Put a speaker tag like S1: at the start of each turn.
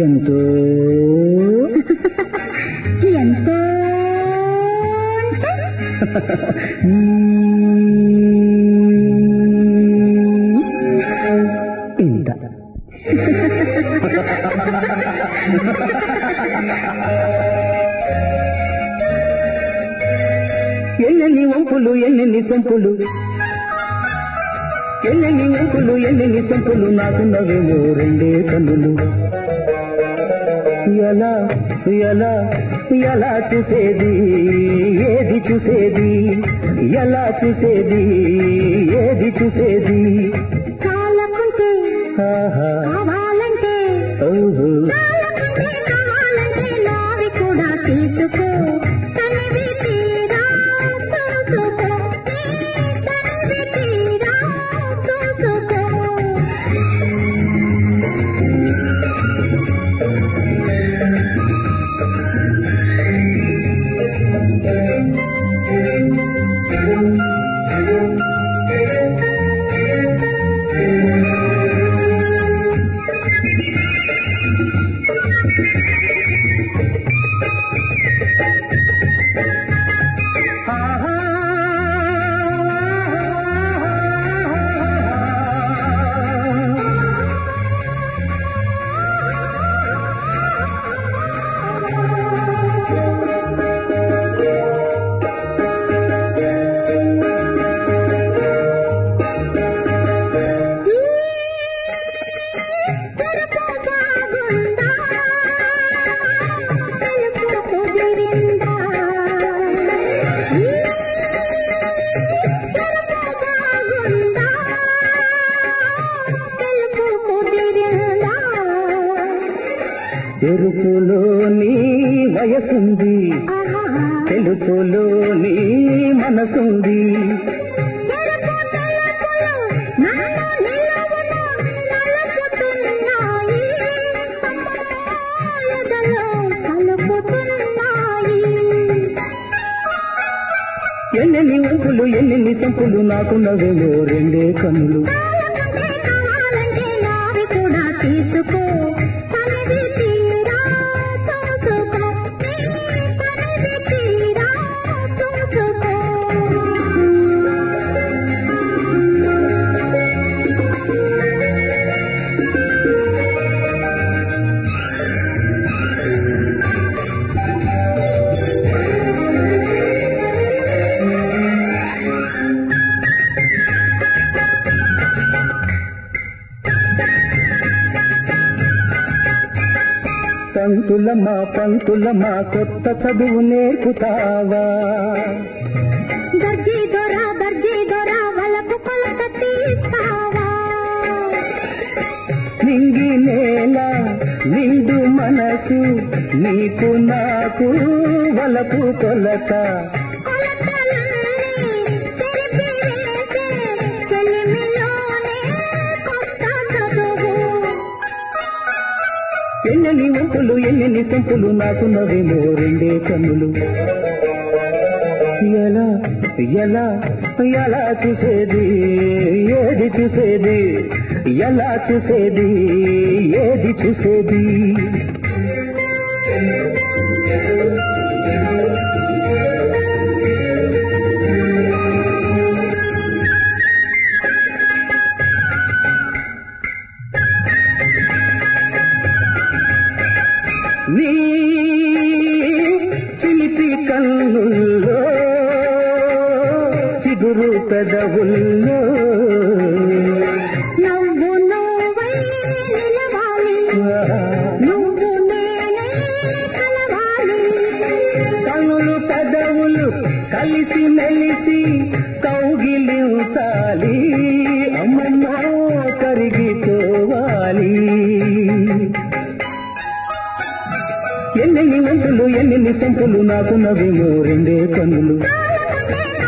S1: ఎంతో
S2: ఎంతో
S1: ఇంత ఎన్నెన్ని వంపులు ఎన్నెన్ని సొంపులు ఎన్నెన్ని వంపులు ఎన్నెన్ని సొంపులు నాకున్నవేమో రెండే కన్నులు ఎలా ఎలా ఎలా చూసేది ఏది చూసేది ఎలా చూసేది ఏది చూసేది
S2: కాలకుంటే
S1: ఆహా
S2: కావాలంటే
S1: ఓహో
S2: కాలకుంటే కావాలంటే నావి కూడా తీసుకో తనివి తీరా చూసుకో తనివి తీరా చూసుకో
S1: ఎరుపులోని వయసుంది తెలుపులోని మనసుంది ఎన్నెన్ని వంపులు ఎన్నెన్ని సంపులు నాకున్నవేమో రెండే కన్నులు
S2: తీసుకో తనది తీరా చూసుకో తనది తీరా చూసుకో
S1: పంతులమ్మా పంతులమ్మా కొత్త చదువు నేర్పుతావా
S2: దర్జీ దొర దర్జీ దొర వలపు కొలత తీస్తావా
S1: నింగి నేల నిండు మనసు నీకు నాకు వలపు కొలత
S2: కొలతలన్నీ చెరిపివేసే చెలిమిలోనే కొత్త చదువు
S1: ఎన్నెన్ని వంపులు ఎన్నెన్ని సంపులు నాకున్నవేమో రెండే కన్నులు ఎలా ఎలా ఎలా చూసేది ఏది చూసేది ఎలా చూసేది ఏది చూసేది నీ చిలిపి కన్నుల్లో చిగురు పెదవుల్లో
S2: నవ్వు నువ్వై నిలవాలి నువ్వు నేనే కలవాలి
S1: కనులు పెదవులు కలిసి మెలిసి కౌగిలించాలి అమ్మమ్మ కరిగిపోవాలి ఎన్నెన్ని వంతులు ఎన్నెన్ని సంపులు నాకున్నవేమో రెండే కన్నులు
S2: కాలకుంటే